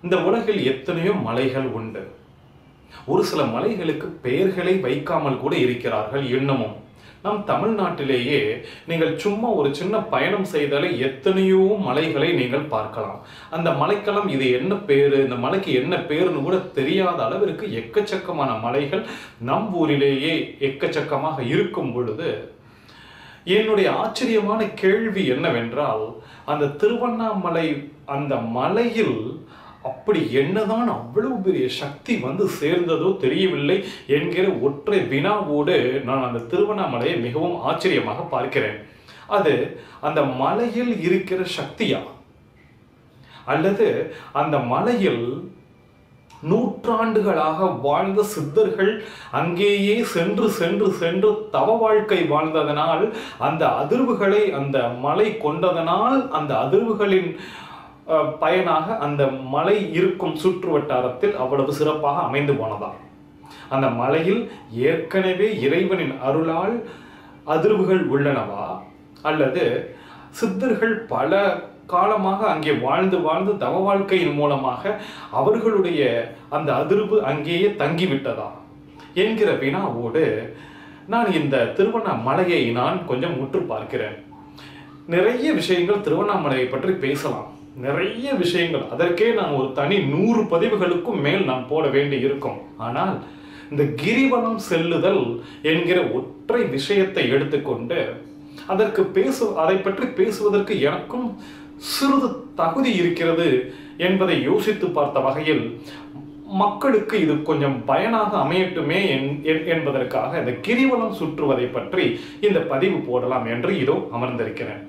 இந்த உலகில் எத்தனையோ மலைகள் உண்டு ஒரு சில மலைகளுக்கு பெயர்களை வைக்காமல் கூட இருக்கிறார்கள் இன்னமும் நம் தமிழ்நாட்டிலேயே நீங்கள் சும்மா ஒரு சின்ன பயணம் செய்தாலே எத்தனையோ மலைகளை நீங்கள் பார்க்கலாம் அந்த மலைக்களம் இது என்ன பேரு இந்த மலைக்கு என்ன பேருன்னு கூட தெரியாத அளவிற்கு எக்கச்சக்கமான மலைகள் நம் ஊரிலேயே எக்கச்சக்கமாக இருக்கும் பொழுது என்னுடைய ஆச்சரியமான கேள்வி என்னவென்றால் அந்த திருவண்ணாமலை அந்த மலையில் அப்படி என்னதான் அவ்வளவு பெரிய சக்தி வந்து சேர்ந்ததோ தெரியவில்லை என்கிற ஒற்றை வினாவோடு நான் அந்த திருவண்ணாமலையை மிகவும் ஆச்சரியமாக பார்க்கிறேன் அது அந்த மலையில் இருக்கிற சக்தியா அல்லது அந்த மலையில் நூற்றாண்டுகளாக வாழ்ந்த சித்தர்கள் அங்கேயே சென்று சென்று சென்று தவ வாழ்க்கை வாழ்ந்ததனால் அந்த அதிர்வுகளை அந்த மலை கொண்டதனால் அந்த அதிர்வுகளின் அஹ், பயனாக அந்த மலை இருக்கும் சுற்று வட்டாரத்தில் அவ்வளவு சிறப்பாக அமைந்து போனதா அந்த மலையில் ஏற்கனவே இறைவனின் அருளால் அதிர்வுகள் உள்ளனவா அல்லது சித்தர்கள் பல காலமாக அங்கே வாழ்ந்து வாழ்ந்து தவ வாழ்க்கையின் மூலமாக அவர்களுடைய அந்த அதிர்வு அங்கேயே தங்கிவிட்டதா என்கிற வினாவோடு நான் இந்த திருவண்ணாமலையை நான் கொஞ்சம் உற்று பார்க்கிறேன் நிறைய விஷயங்கள் திருவண்ணாமலையை பற்றி பேசலாம் நிறைய விஷயங்கள் அதற்கே நான் ஒரு தனி நூறு பதிவுகளுக்கும் மேல் நான் போட வேண்டி இருக்கும் ஆனால் இந்த கிரிவலம் செல்லுதல் என்கிற ஒற்றை விஷயத்தை எடுத்துக்கொண்டு அதற்கு பேசு அதை பற்றி பேசுவதற்கு எனக்கும் சிறிது தகுதி இருக்கிறது என்பதை யோசித்து பார்த்த வகையில் மக்களுக்கு இது கொஞ்சம் பயனாக அமையட்டுமே என்- என்- என்பதற்காக இந்த கிரிவலம் சுற்றுவதை பற்றி இந்த பதிவு போடலாம் என்று இதோ அமர்ந்திருக்கிறேன்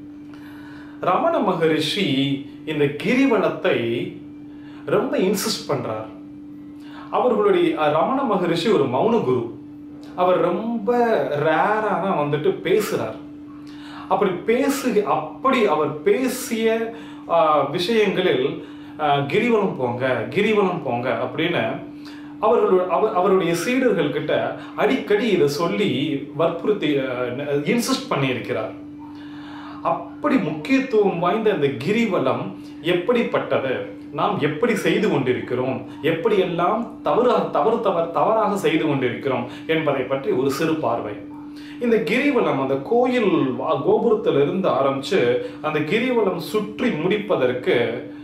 ரமண மகரிஷி இந்த கிரிவலத்தை ரொம்ப இன்சிஸ்ட் பண்றார் அவர்களுடைய அஹ், ரமண மகரிஷி ஒரு மௌன குரு அவர் ரொம்ப ரேரா தான் வந்துட்டு பேசுறார் அப்படி பேசு அப்படி அவர் பேசிய ஆஹ், விஷயங்களில் ஆஹ், கிரிவலம் போங்க கிரிவலம் போங்க அப்படின்னு அவர்களோட அவர் அவருடைய சீடர்கள் கிட்ட அடிக்கடி இதை சொல்லி வற்புறுத்தி இன்சிஸ்ட் பண்ணியிருக்கிறார் அப்படி முக்கியத்துவம் வாய்ந்த அந்த கிரிவலம் எப்படிப்பட்டது நாம் எப்படி செய்து கொண்டிருக்கிறோம் எப்படியெல்லாம் தவறாக தவறு தவறு தவறாக செய்து கொண்டிருக்கிறோம் என்பதை பற்றி ஒரு சிறு பார்வை இந்த கிரிவலம் அந்த கோயில் வா- கோபுரத்திலிருந்து ஆரம்பிச்சு அந்த கிரிவலம் சுற்றி முடிப்பதற்கு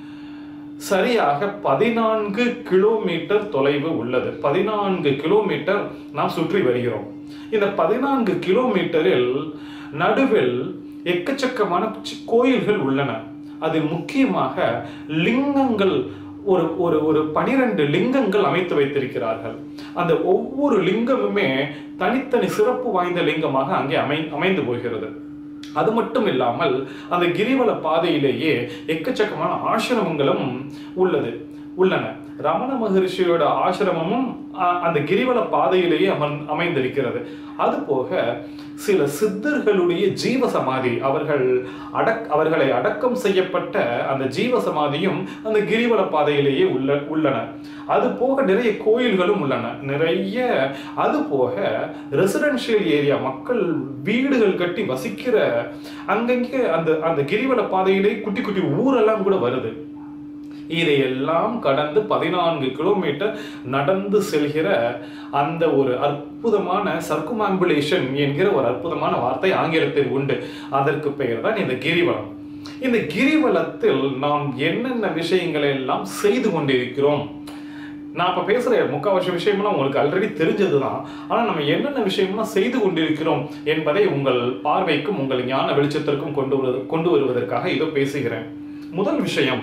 சரியாக பதினான்கு கிலோமீட்டர் தொலைவு உள்ளது பதினான்கு கிலோமீட்டர் நாம் சுற்றி வருகிறோம் இந்த பதினான்கு கிலோமீட்டரில் நடுவில் எக்கச்சக்கமான சி- கோயில்கள் உள்ளன அதில் முக்கியமாக லிங்கங்கள் ஒரு ஒரு ஒரு பனிரெண்டு லிங்கங்கள் அமைத்து வைத்திருக்கிறார்கள் அந்த ஒவ்வொரு லிங்கமுமே தனித்தனி சிறப்பு வாய்ந்த லிங்கமாக அங்கே அமை அமைந்து போகிறது அது மட்டும் இல்லாமல் அந்த கிரிவல பாதையிலேயே எக்கச்சக்கமான ஆசிரமங்களும் உள்ளது உள்ளன ரமண மகரிஷியோட ஆசிரமமும் அ- அந்த கிரிவல பாதையிலேயே அமர் அமைந்திருக்கிறது அது போக சில சித்தர்களுடைய ஜீவ சமாதி அவர்கள் அடக் அவர்களை அடக்கம் செய்யப்பட்ட அந்த ஜீவ சமாதியும் அந்த கிரிவல பாதையிலேயே உள்ள உள்ளன அது போக நிறைய கோயில்களும் உள்ளன நிறைய அது போக ரெசிடென்ஷியல் ஏரியா மக்கள் வீடுகள் கட்டி வசிக்கிற அங்கங்கே அந்த அந்த கிரிவல பாதையிலே குட்டி குட்டி ஊரெல்லாம் கூட வருது இதையெல்லாம் கடந்து பதினான்கு கிலோமீட்டர் நடந்து செல்கிற அந்த ஒரு அற்புதமான சர்க்குமாம்புலேஷன் என்கிற ஒரு அற்புதமான வார்த்தை ஆங்கிலத்தில் உண்டு அதற்கு பெயர் தான் இந்த கிரிவலம் இந்த கிரிவலத்தில் நாம் என்னென்ன விஷயங்களை எல்லாம் செய்து கொண்டிருக்கிறோம் நான் இப்ப பேசுற முக்கால்வாசி விஷயம்லாம் உங்களுக்கு ஆல்ரெடி தெரிஞ்சதுதான் ஆனா நம்ம என்னென்ன விஷயம்லாம் செய்து கொண்டிருக்கிறோம் என்பதை உங்கள் பார்வைக்கும் உங்கள் ஞான வெளிச்சத்திற்கும் கொண்டு வருவது கொண்டு வருவதற்காக இதோ பேசுகிறேன் முதல் விஷயம்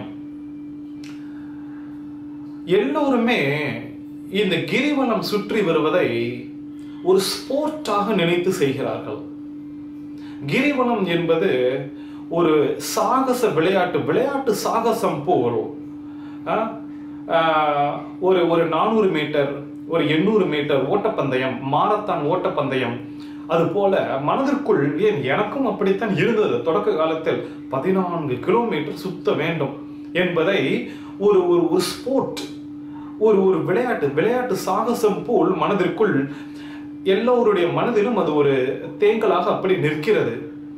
எல்லோருமே இந்த கிரிவலம் சுற்றி வருவதை ஒரு ஸ்போர்ட்டாக நினைத்து செய்கிறார்கள் கிரிவலம் என்பது ஒரு சாகச விளையாட்டு விளையாட்டு சாகசம் போல் ஆ, ஆ, ஒரு ஒரு நானூறு மீட்டர் ஒரு எண்ணூறு மீட்டர் ஓட்டப்பந்தயம் மாரத்தான் ஓட்டப்பந்தயம் அது போல மனதிற்குள் ஏன் எனக்கும் அப்படித்தான் இருந்தது தொடக்க காலத்தில் பதினான்கு கிலோமீட்டர் சுத்த வேண்டும் என்பதை ஒரு ஒரு ஒரு ஸ்போர்ட் ஒரு ஒரு விளையாட்டு விளையாட்டு சாகசம் போல் மனதிற்குள் எல்லோருடைய மனதிலும் அது ஒரு தேங்கலாக அப்படி நிற்கிறது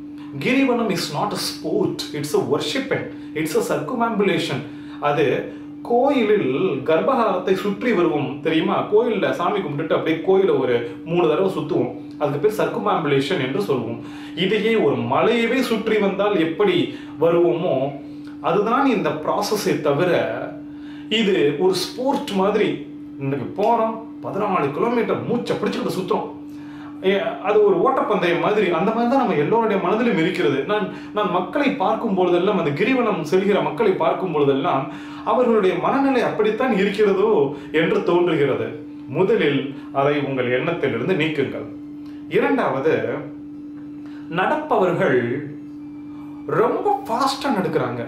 Girivalam is not a sport it's a worshipping it's a circumambulation அது கோயிலில் கர்ப்பகாரத்தை சுற்றி வருவோம் தெரியுமா கோயில்ல சாமி கும்பிட்டுட்டு அப்படியே கோயில ஒரு மூணு தடவை சுத்துவோம் அதுக்கு பேர் சர்க்குமாம்புலேஷன் என்று சொல்லுவோம் இதையே ஒரு மலையவே சுற்றி வந்தால் எப்படி வருவோமோ அதுதான் இந்த ப்ராசஸை தவிர இது ஒரு ஸ்போர்ட் மாதிரி இன்னைக்கு போறோம் பதினாலு கிலோமீட்டர் மூச்சை பிடிச்சுக்கிட்டு சுத்துறோம் ஏ, அது ஒரு ஓட்டப்பந்தயம் மாதிரி அந்த மாதிரி தான் நம்ம எல்லோருடைய மனதிலும் இருக்கிறது நான் நான் மக்களை பார்க்கும் பொழுதெல்லாம் அந்த கிரிவலம் செல்கிற மக்களை பார்க்கும் பொழுதெல்லாம் அவர்களுடைய மனநிலை அப்படித்தான் இருக்கிறதோ என்று தோன்றுகிறது முதலில் அதை உங்கள் எண்ணத்திலிருந்து நீக்குங்கள் இரண்டாவது நடப்பவர்கள் ரொம்ப ஃபாஸ்டா நடக்கிறாங்க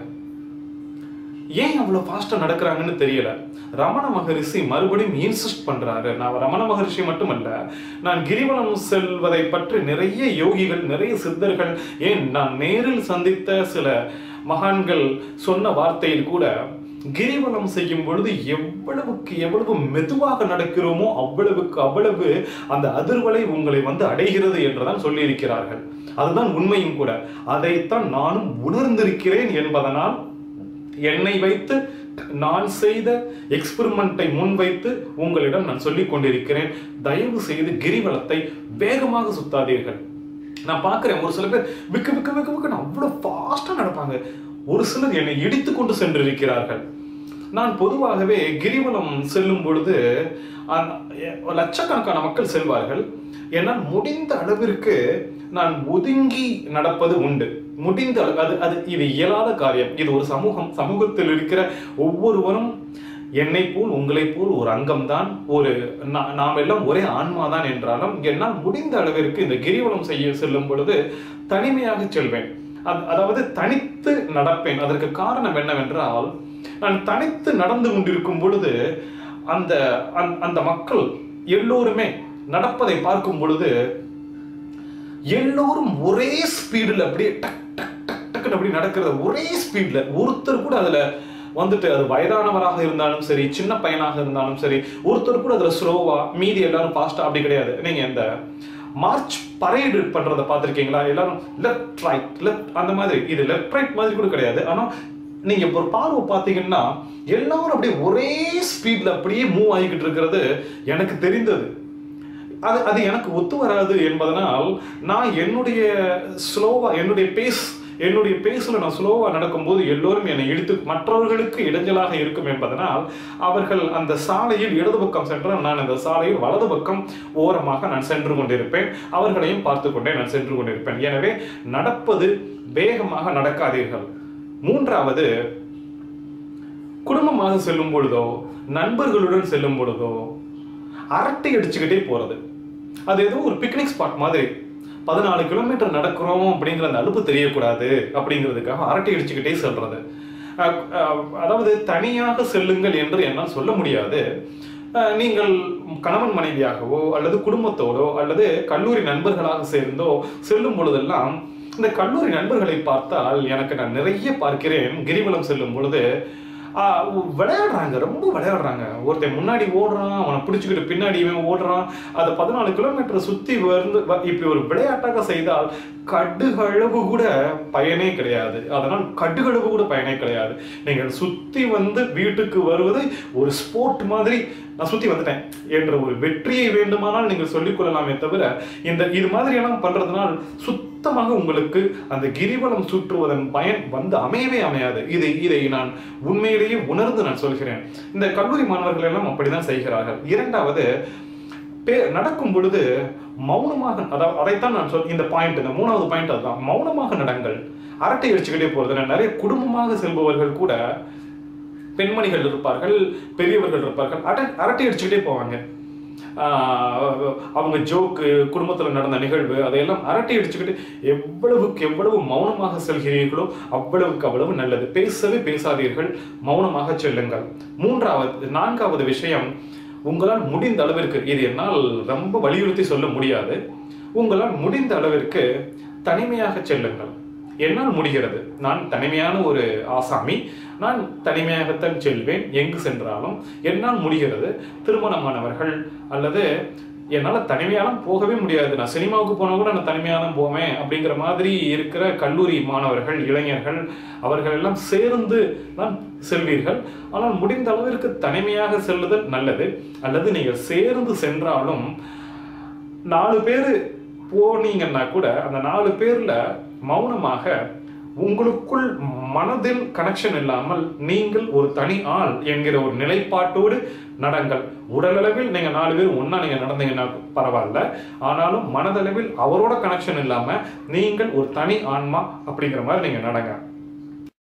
ஏன் அவ்வளவு ஃபாஸ்டா நடக்கிறாங்கன்னு தெரியல ரமண மகரிஷி மறுபடியும் இன்சிஸ்ட் பண்றாரு நான் ரமண மகரிஷி மட்டுமல்ல நான் கிரிவலம் செல்வதை பற்றி நிறைய யோகிகள் நிறைய சித்தர்கள் ஏன் நான் நேரில் சந்தித்த சில மகான்கள் சொன்ன வார்த்தையில் கூட கிரிவலம் செய்யும் பொழுது எவ்வளவுக்கு எவ்வளவு மெதுவாக நடக்கிறோமோ அவ்வளவுக்கு அவ்வளவு அந்த அதிர்வலை உங்களை வந்து அடைகிறது என்றுதான் சொல்லியிருக்கிறார்கள் அதுதான் உண்மையும் கூட அதைத்தான் நானும் உணர்ந்திருக்கிறேன் என்பதனால் என்னை வைத்து நான் செய்த எக்ஸ்பெரிமெண்ட்டை முன்வைத்து உங்களிடம் நான் சொல்லிக் கொண்டிருக்கிறேன் தயவு செய்து கிரிவலத்தை வேகமாக சுத்தாதீர்கள் நான் பார்க்கிறேன் ஒரு சில பேர் விக்கு விக்கு விக்கு விக்கு அவ்வளோ ஃபாஸ்ட்டாக நடப்பாங்க ஒரு சிலர் என்னை இடித்து கொண்டு சென்றிருக்கிறார்கள் நான் பொதுவாகவே கிரிவலம் செல்லும் பொழுது அந்த- லட்சக்கணக்கான மக்கள் செல்வார்கள் என்னால் முடிந்த அளவிற்கு நான் ஒதுங்கி நடப்பது உண்டு முடிந்த அளவு அது அது இது இயலாத காரியம் இது ஒரு சமூகம் சமூகத்தில் இருக்கிற ஒவ்வொருவரும் என்னை போல் உங்களை போல் ஒரு அங்கம்தான் ஒரு நா- நாம் எல்லாம் ஒரே ஆன்மாதான் என்றாலும் என்னால் முடிந்த அளவிற்கு இந்த கிரிவலம் செய்ய செல்லும் பொழுது தனிமையாக செல்வேன் அத்- அதாவது தனித்து நடப்பேன் அதற்கு காரணம் என்னவென்றால் நான் தனித்து நடந்து கொண்டிருக்கும் பொழுது அந்த அந்த- அந்த மக்கள் எல்லோருமே நடப்பதை பார்க்கும் பொழுது எல்லோரும் ஒரே ஸ்பீடில் அப்படியே டக் டக் டக் டக்குன்னு அப்படி நடக்கிறது ஒரே ஸ்பீடில் ஒருத்தர் கூட அதுல வந்துட்டு அது வயதானவராக இருந்தாலும் சரி சின்ன பையனாக இருந்தாலும் சரி ஒருத்தர் கூட அதுல ஸ்லோவா மீதி எல்லாரும் ஃபாஸ்டா அப்படி கிடையாது நீங்க இந்த மார்ச் பரேடு பண்றதை பார்த்திருக்கீங்களா எல்லாரும் லெஃப்ட் ரைட் லெஃப்ட் அந்த மாதிரி இது லெஃப்ட் ரைட் மாதிரி கூட கிடையாது ஆனா நீங்க இப்போ ஒரு பார்வை பார்த்தீங்கன்னா எல்லாரும் அப்படியே ஒரே ஸ்பீட்ல அப்படியே மூவ் ஆகிக்கிட்டு இருக்கிறது எனக்கு தெரிந்தது அது அது எனக்கு ஒத்து வராது என்பதனால் நான் என்னுடைய ஸ்லோவா என்னுடைய பேஸ் என்னுடைய பேஸ்ல நான் ஸ்லோவா நடக்கும்போது எல்லோரும் என்னை இழுத்து மற்றவர்களுக்கு இடைஞ்சலாக இருக்கும் என்பதனால் அவர்கள் அந்த சாலையில் இடது பக்கம் சென்றால் நான் அந்த சாலையில் வலது பக்கம் ஓரமாக நான் சென்று கொண்டிருப்பேன் அவர்களையும் பார்த்து கொண்டே நான் சென்று கொண்டிருப்பேன் எனவே நடப்பது வேகமாக நடக்காதீர்கள் மூன்றாவது குடும்பமாக செல்லும் பொழுதோ நண்பர்களுடன் செல்லும் பொழுதோ அரட்டை அடிச்சுக்கிட்டே போறது அது ஏதோ ஒரு பிக்னிக் ஸ்பாட் மாதிரி பதினாலு கிலோமீட்டர் நடக்கிறோம் அப்படிங்கிற அந்த அலுப்பு தெரியக்கூடாது அப்படிங்கிறதுக்காக அரட்டை அடிச்சுக்கிட்டே செல்றது அஹ் அஹ் அதாவது தனியாக செல்லுங்கள் என்று என்னால் சொல்ல முடியாது அஹ் நீங்கள் கணவன் மனைவியாகவோ அல்லது குடும்பத்தோடோ அல்லது கல்லூரி நண்பர்களாக சேர்ந்தோ செல்லும் பொழுதெல்லாம் இந்த கல்லூரி நண்பர்களை பார்த்தால் எனக்கு நான் நிறைய பார்க்கிறேன் கிரிவலம் செல்லும் பொழுது ஆஹ் விளையாடுறாங்க ரொம்ப விளையாடுறாங்க ஒருத்தன் முன்னாடி ஓடுறான் அவனை பிடிச்சிக்கிட்டு பின்னாடி இவன் ஓடுறான் அதை பதினாலு கிலோமீட்டர் சுத்தி வந்து வ- இப்படி ஒரு விளையாட்டாக செய்தால் கடுகளவு கூட பயனே கிடையாது அதனால் கடுகளவு கூட பயனே கிடையாது நீங்கள் சுத்தி வந்து வீட்டுக்கு வருவது ஒரு ஸ்போர்ட் மாதிரி நான் சுத்தி வந்துட்டேன் என்ற ஒரு வெற்றியை வேண்டுமானால் நீங்கள் சொல்லிக் கொள்ளலாமே தவிர இந்த இது மாதிரி எல்லாம் பண்றதுனால் சுத்தமாக உங்களுக்கு அந்த கிரிவலம் சுற்றுவதன் பயன் வந்து அமையவே அமையாது இது இதை நான் உண்மையிலேயே உணர்ந்து நான் சொல்கிறேன் இந்த கல்லூரி மாணவர்கள் எல்லாம் அப்படிதான் செய்கிறார்கள் இரண்டாவது பே நடக்கும் பொழுது மௌனமாக அதாவது அதைத்தான் நான் சொல் இந்த பாயிண்ட் இந்த மூணாவது பாயிண்ட் அதுதான் மௌனமாக நடங்கள் அரட்டை அடிச்சுக்கிட்டே போறது நான் நிறைய குடும்பமாக செல்பவர்கள் கூட பெண்மணிகள் இருப்பார்கள் பெரியவர்கள் இருப்பார்கள் அட அரட்டை அடிச்சுக்கிட்டே போவாங்க ஆஹ் அவங்க ஜோக்கு குடும்பத்தில் நடந்த நிகழ்வு அதையெல்லாம் அரட்டை அடிச்சுக்கிட்டு எவ்வளவுக்கு எவ்வளவு மௌனமாக செல்கிறீர்களோ அவ்வளவுக்கு அவ்வளவு நல்லது பேசவே பேசாதீர்கள் மௌனமாக செல்லுங்கள் மூன்றாவது நான்காவது விஷயம் உங்களால் முடிந்த அளவிற்கு இது என்னால் ரொம்ப வலியுறுத்தி சொல்ல முடியாது உங்களால் முடிந்த அளவிற்கு தனிமையாக செல்லுங்கள் என்னால் முடிகிறது நான் தனிமையான ஒரு ஆசாமி நான் தனிமையாகத்தான் செல்வேன் எங்கு சென்றாலும் என்னால் முடிகிறது திருமணமானவர்கள் அல்லது என்னால் தனிமையாலாம் போகவே முடியாது நான் சினிமாவுக்கு போனால் கூட நான் தனிமையாக தான் போவேன் அப்படிங்கிற மாதிரி இருக்கிற கல்லூரி மாணவர்கள் இளைஞர்கள் அவர்கள் எல்லாம் சேர்ந்து தான் செல்வீர்கள் ஆனால் முடிந்த அளவிற்கு தனிமையாக செல்லுதல் நல்லது அல்லது நீங்கள் சேர்ந்து சென்றாலும் நாலு பேர் போனீங்கன்னா கூட அந்த நாலு பேர்ல மௌனமாக உங்களுக்குள் மனதில் கனெக்ஷன் இல்லாமல் நீங்கள் ஒரு தனி ஆள் என்கிற ஒரு நிலைப்பாட்டோடு நடங்கள் உடலளவில் நீங்க நாலு பேர் ஒண்ணா நீங்க நடந்தீங்கன்னா பரவாயில்ல ஆனாலும் மனதளவில் அவரோட கனெக்ஷன் இல்லாம நீங்கள் ஒரு தனி ஆன்மா அப்படிங்கிற மாதிரி நீங்க நடங்க